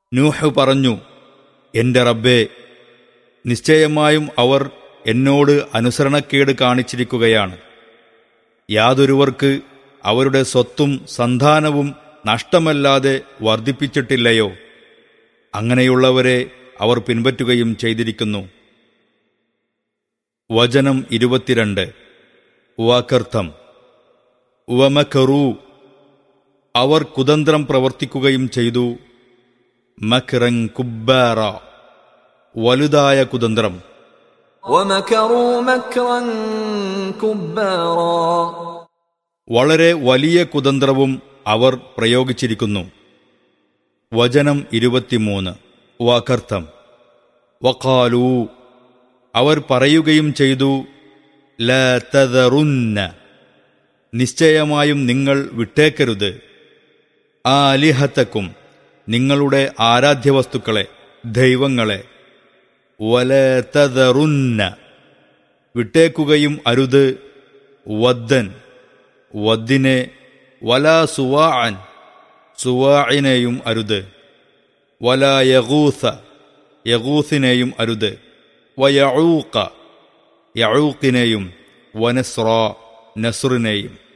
നൂഹ് പറഞ്ഞു എന്റെ റബ്ബേ നിശ്ചയമായും അവർ എന്നോട് അനുസരണക്കേട് കാണിച്ചിരിക്കുകയാണ് യാതൊരുവർക്ക് അവരുടെ സ്വത്തും സന്താനവും നഷ്ടമല്ലാതെ വർദ്ധിപ്പിച്ചിട്ടില്ലയോ അങ്ങനെയുള്ളവരെ അവർ പിൻപറ്റുകയും ചെയ്തിരിക്കുന്നു വചനം ഇരുപത്തിരണ്ട് വാക്കർത്ഥം വമക്കറൂ അവർ കുതന്ത്രം പ്രവർത്തിക്കുകയും ചെയ്തു മക്റൻ കുബ്ബാറ വലുതായ കുതന്ത്രം ومكروا مكرا كبارا വളരെ വലിയ കുതന്ത്രവും അവർ പ്രയോഗിച്ചിരിക്കുന്നു വചനം ഇരുപത്തിമൂന്ന് വാക്കർത്ഥം വഖാലൂ അവർ പറയുകയും ചെയ്തു ല തദറുന്ന നിശ്ചയമായും നിങ്ങൾ വിട്ടേക്കരുത് ആലിഹത്തക്കും നിങ്ങളുടെ ആരാധ്യവസ്തുക്കളെ ദൈവങ്ങളെ വല തദറുന്ന വിട്ടേക്കുകയും അരുത് വദ്ദൻ വദ്ദിനെ വല സുവാഅൻ സുവാഇനെയും അരുത് വല യഗൂസ യഗൂസിനെയും അരുത് വയഊക്ക യഊക്കിനെയും വനസ്ര നസ്റിനെയും